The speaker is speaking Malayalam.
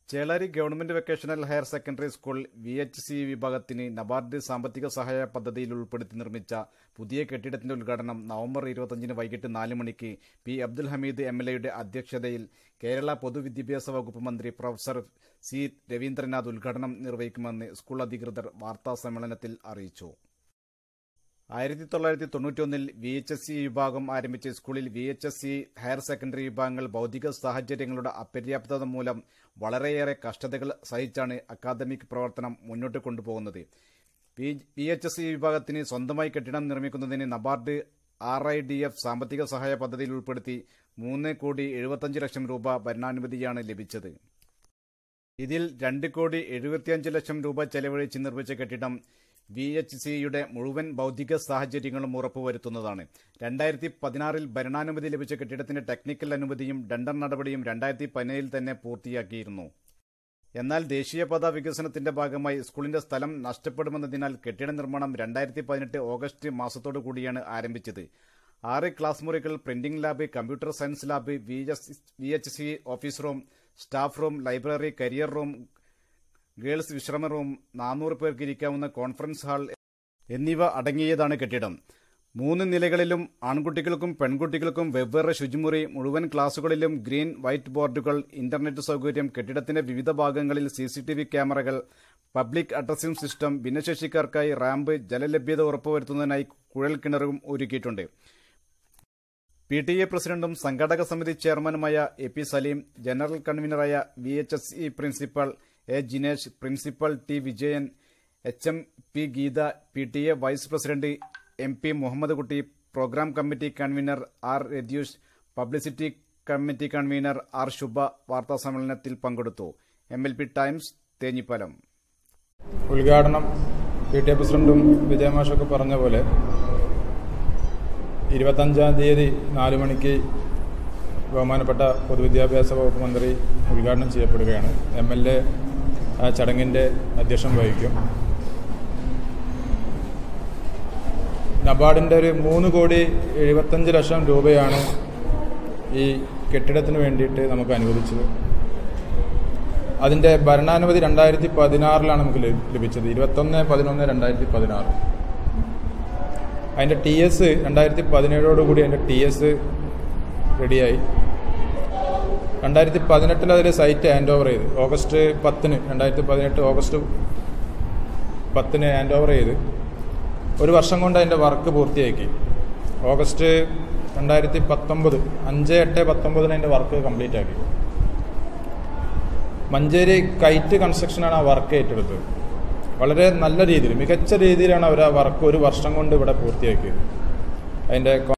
Chelari government vocational higher secondary school V H C വിഭാഗത്തിന് നബാർഡ് സാമ്പത്തിക സഹായ പദ്ധതിയിൽ ഉൾപ്പെടുത്തി നിർമ്മിച്ച പുതിയ കെട്ടിടത്തിന്റെ ഉദ്ഘാടനം നവംബർ ഇരുപത്തഞ്ചിന് വൈകിട്ട് നാല് മണിക്ക് P Abdul Hameed M L എയുടെ അധ്യക്ഷതയിൽ കേരള പൊതുവിദ്യാഭ്യാസ വകുപ്പ് മന്ത്രി പ്രൊഫസർ സി രവീന്ദ്രനാഥ് ഉദ്ഘാടനം നിർവഹിക്കുമെന്ന് സ്കൂൾ അധികൃതർ വാർത്താ സമ്മേളനത്തിൽ അറിയിച്ചു ആയിരത്തി തൊള്ളായിരത്തി തൊണ്ണൂറ്റൊന്നിൽ വി എച്ച് എസ് സി വിഭാഗം ആരംഭിച്ച സ്കൂളിൽ V H S C higher secondary വിഭാഗങ്ങൾ ഭൗതിക സാഹചര്യങ്ങളുടെ അപര്യാപ്തത മൂലം വളരെയേറെ കഷ്ടതകൾ സഹിച്ചാണ് അക്കാദമിക് പ്രവർത്തനം മുന്നോട്ട് കൊണ്ടുപോകുന്നത് വി എച്ച് എസ് സി വിഭാഗത്തിന് സ്വന്തമായി കെട്ടിടം നിർമ്മിക്കുന്നതിന് NABARD R I D F സാമ്പത്തിക സഹായ പദ്ധതിയിൽ ഉൾപ്പെടുത്തി മൂന്ന് കോടി എഴുപത്തഞ്ച് ലക്ഷം രൂപ ഭരണാനുമതിയാണ് ലഭിച്ചത് ഇതിൽ രണ്ട് കോടി എഴുപത്തിയഞ്ച് ലക്ഷം രൂപ ചെലവഴിച്ച് നിർമ്മിച്ച കെട്ടിടം വി എച്ച് സിയുടെ മുഴുവൻ ഭൗതിക സാഹചര്യങ്ങളും ഉറപ്പുവരുത്തുന്നതാണ് രണ്ടായിരത്തി പതിനാറിൽ ഭരണാനുമതി ലഭിച്ച കെട്ടിടത്തിന്റെ ടെക്നിക്കൽ അനുമതിയും ടെൻഡർ നടപടിയും രണ്ടായിരത്തി പതിനേഴിൽ തന്നെ പൂർത്തിയാക്കിയിരുന്നു എന്നാൽ ദേശീയപാത വികസനത്തിന്റെ ഭാഗമായി സ്കൂളിന്റെ സ്ഥലം നഷ്ടപ്പെടുമെന്നതിനാൽ കെട്ടിട നിർമ്മാണം രണ്ടായിരത്തി പതിനെട്ട് ഓഗസ്റ്റ് മാസത്തോടു കൂടിയാണ് ആരംഭിച്ചത് ആറ് ക്ലാസ് മുറികൾ printing lab computer science lab V H C office room staff room library career room girls വിശ്രമ റൂം നാനൂറ് പേർക്ക് ഇരിക്കാവുന്ന കോൺഫറൻസ് ഹാൾ എന്നിവ അടങ്ങിയതാണ് കെട്ടിടം മൂന്ന് നിലകളിലും ആൺകുട്ടികൾക്കും പെൺകുട്ടികൾക്കും വെവ്വേറെ ശുചിമുറി മുഴുവൻ ക്ലാസുകളിലും ഗ്രീൻ വൈറ്റ് ബോർഡുകൾ ഇന്റർനെറ്റ് സൌകര്യം കെട്ടിടത്തിന്റെ വിവിധ ഭാഗങ്ങളിൽ സിസിടിവി ക്യാമറകൾ പബ്ലിക് അഡ്രസ്സിംഗ് സിസ്റ്റം ഭിന്നശേഷിക്കാർക്കായി റാമ്പ് ജലലഭ്യത ഉറപ്പുവരുത്തുന്നതിനായി കുഴൽ കിണറും ഒരുക്കിയിട്ടുണ്ട് പി ടി എ പ്രസിഡന്റും സംഘാടക സമിതി ചെയർമാനുമായ എ പി സലീം ജനറൽ കൺവീനറായ V H S E principal A Jinesh principal T Vijayan H M P Geetha P T A vice president M P Muhammad Kutty program committee convener R Ratheesh publicity committee convener R Shubha വാർത്താസമ്മേളനത്തിൽ പങ്കെടുത്തു M L P times Thenhipalam ഉദ്ഘാടനം പി ടി എ പ്രസിഡന്റും വിജയമാഷൊക്കെ പറഞ്ഞ പോലെ ഇരുപത്തഞ്ചാം തീയതി നാല് മണിക്ക് ബഹുമാനപ്പെട്ട പൊതുവിദ്യാഭ്യാസ വകുപ്പ് മന്ത്രി ഉദ്ഘാടനം ചെയ്യപ്പെടുകയാണ് എം എൽ എ ആ ചടങ്ങിൻ്റെ അധ്യക്ഷം വഹിക്കും നബാർഡിൻ്റെ ഒരു മൂന്ന് കോടി എഴുപത്തഞ്ച് ലക്ഷം രൂപയാണ് ഈ കെട്ടിടത്തിന് വേണ്ടിയിട്ട് നമുക്ക് അനുവദിച്ചത് അതിൻ്റെ ഭരണാനുമതി രണ്ടായിരത്തി പതിനാറിലാണ് നമുക്ക് ലഭിച്ചത് ഇരുപത്തൊന്ന് പതിനൊന്ന് രണ്ടായിരത്തി പതിനാറ് അതിൻ്റെ ടി എസ് രണ്ടായിരത്തി പതിനേഴോടുകൂടി അതിൻ്റെ ടി എസ് റെഡിയായി രണ്ടായിരത്തി പതിനെട്ടിൽ അതിൽ സൈറ്റ് ഹാൻഡ് ഓവർ ചെയ്ത് ഓഗസ്റ്റ് പത്തിന് രണ്ടായിരത്തി പതിനെട്ട് ഓഗസ്റ്റ് പത്തിന് ഹാൻഡ് ഓവർ ചെയ്ത് ഒരു വർഷം കൊണ്ട് അതിൻ്റെ വർക്ക് പൂർത്തിയാക്കി ഓഗസ്റ്റ് രണ്ടായിരത്തി പത്തൊമ്പത് അഞ്ച് എട്ട് പത്തൊമ്പതിന് അതിൻ്റെ വർക്ക് കംപ്ലീറ്റ് ആക്കി മഞ്ചേരി കൈറ്റ് കൺസ്ട്രക്ഷനാണ് ആ വർക്ക് ഏറ്റെടുത്തത് വളരെ നല്ല രീതിയിൽ മികച്ച രീതിയിലാണ് അവർ ആ വർക്ക് ഒരു വർഷം കൊണ്ട് ഇവിടെ പൂർത്തിയാക്കിയത് അതിൻ്റെ